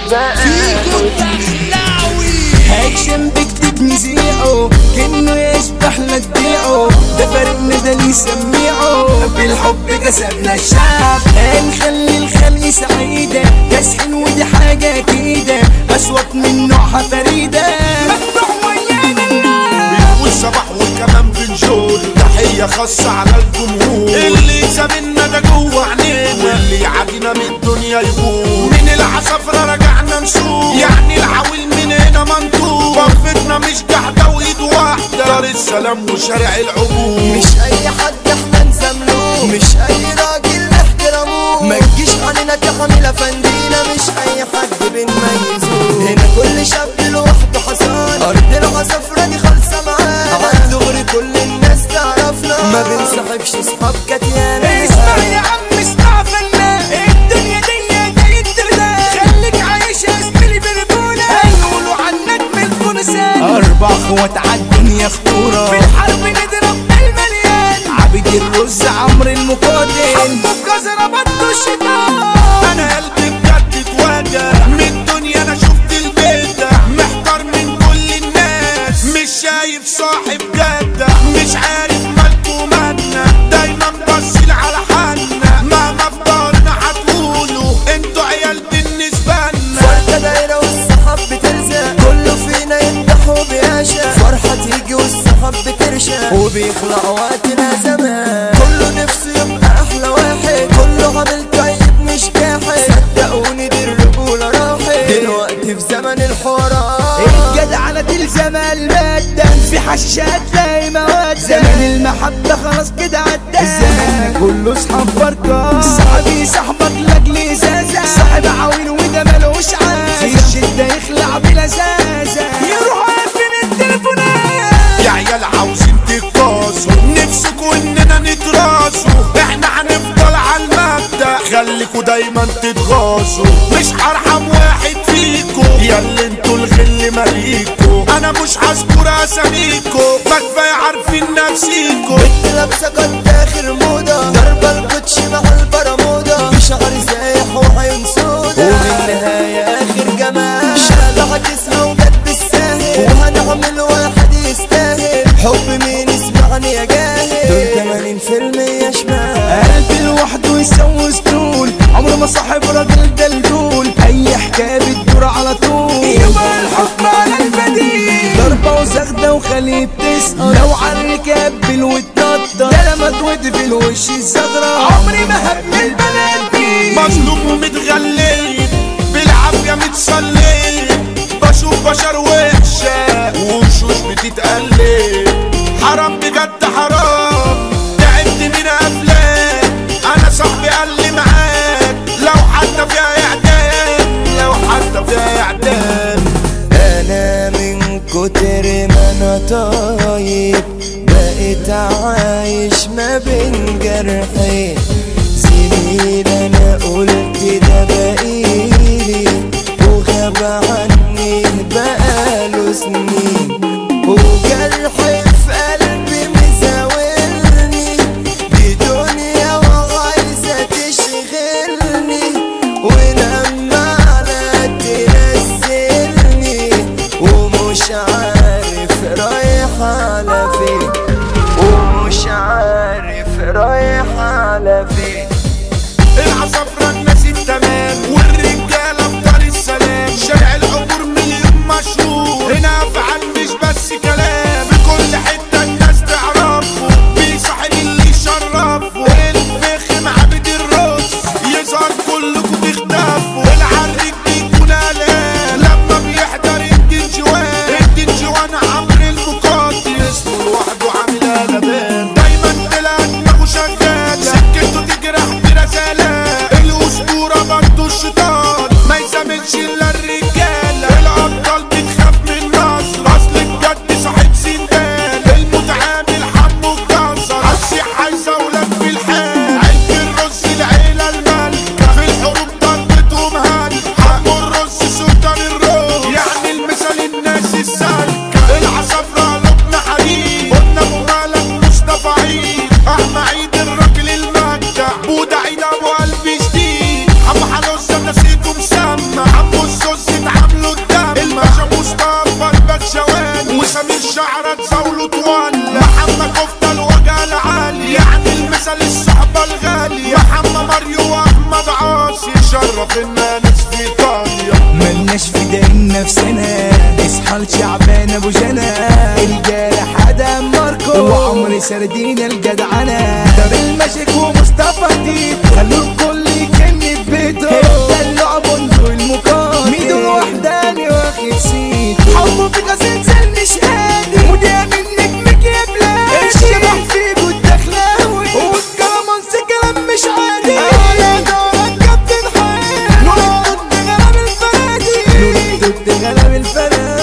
فيكو الدخلاوي هيشم بكتب نزيعه كأنه يشبح لتبيعه ده فرقنا ده اللي يسميعه بالحب كسبنا الشعب هنخلي الخلق سعيدة تسحن ودي حاجة كده أصوات من نوعها فريدة مفتوح ويانا النار والصباح وكمان بنشور تحية خاصة على الجمهور اللي سابنا ده جوه عينينا واللي يعادينا من الدنيا يغور من العصافرة رجعنا نسوق يعني العويل من هنا منطوق وقفتنا مش قاعدة وايد واحدة دار السلام وشارع العبور مش اي حد احنا نزملوه مش اي راجل نحترموه ما تجيش علينا كحميلة فندينا مش اي حد بنميزوه هنا كل شاب لوحده حصان ارض العصافرة دي خالصة معانا عن دغري كل الناس تعرفنا ما بنصاحبش اصحاب كتيانا اسمع يا عم اسمع فنان الدنيا دي جاي الدردان خليك عايش يا زميلي برجولة هيقولوا عنك من فرسان أربع اخوات عالدنيا خطورة في الحرب نضرب المليان عبد الرز عمرو المقاتل حبه بجزرة بطه الشيطان انا قلبي بجد اتوجع من الدنيا انا شفت البيت ده محتار من كل الناس مش شايف صاحب جدة مش عارف مالكو مالنا دايما بصيل على حالنا مهما فضلنا هتقولوا انتوا عيال بالنسبة لنا فرقة دايرة والصحاب بتلزق كله فينا يمدح وبيعشق فرحة تيجي والصحاب بترشق وبيخلع وقتنا زمان كله نفسه يبقى أحلى واحد كله عامل طيب مش جاحد صدقوني دي الرجولة راحت دلوقتي في زمن الحوارات الجدعنة تلزم المادة في حشاشات تلاقي مواد زمن المحبة خلاص كده عدى الزمن كله صحاب بركة صاحبي صاحبك لاجل ازازة صاحب عويل وده ملوش عازة في الشدة يخلع بلزازة يروح يقفل التليفونات يا عيال عاوزين تتكاسوا نفسكوا اننا نتراسوا احنا هنفضل على المبدأ خليكوا دايما تتغاظوا مش هرحم واحد فيكوا يا اللي انتوا الغل ماليكوا انا مش هذكر اساميكوا ما كفايه عارفين نفسيكوا بنت لابسة قد آخر موضة ضربة الكوتش مع البرمودا في شعر سايح وعين سودا ومن النهاية آخر جمال شالة عكسها وجت بالساهل وهنعمل واحد يستاهل حب مين اسمعني يا جاهل دول 80% شمال قلبي لوحده يسوي سطول عمره ما صاحب راجل دلدول اي حكايه بتدور على طول يبقى الحكم على البديل ضربه وزغده وخليه بتسقط لو على الركاب بالوتنطط ده لما توت في الوش الزغرة عمري ما هب البنات بيه مظلوم ومتغلب بالعافية متسلب بشوف بشر وحشة ووشوش بتتقلب حرام بجد حرام تعبت من أفلام أنا صاحبي قال لي معاك لو حتى فيها إعدام لو حتى فيها إعدام انا من كتر ما انا طايب بقيت عايش ما بين جرحين زميل انا قلت ده بقيلي وغاب عني بقاله سنين وجرحي في قلبي مزاولني دي دنيا وعايزة تشغلني ولما على تنزلني ومش عارف رايح على فين ومش عارف رايح معناش فداين نفسنا اصحى لشعبان ابو جنى الجارح ادم ماركو وعمري سردينا الجدعنة ده بالمشيك ومصطفى تيت خلوا الكل يكن في بيته دلعوا بندق المقام ميدو وحداني واخد سيت حبه في غزل مش هادي ودي منك مكيبلا الشبح فيكو الدخلاوي والكلامانس كلام مش عادي على دورك كابتن حياة نور ضد غلب الفرادي نور ضد غلب الفرادي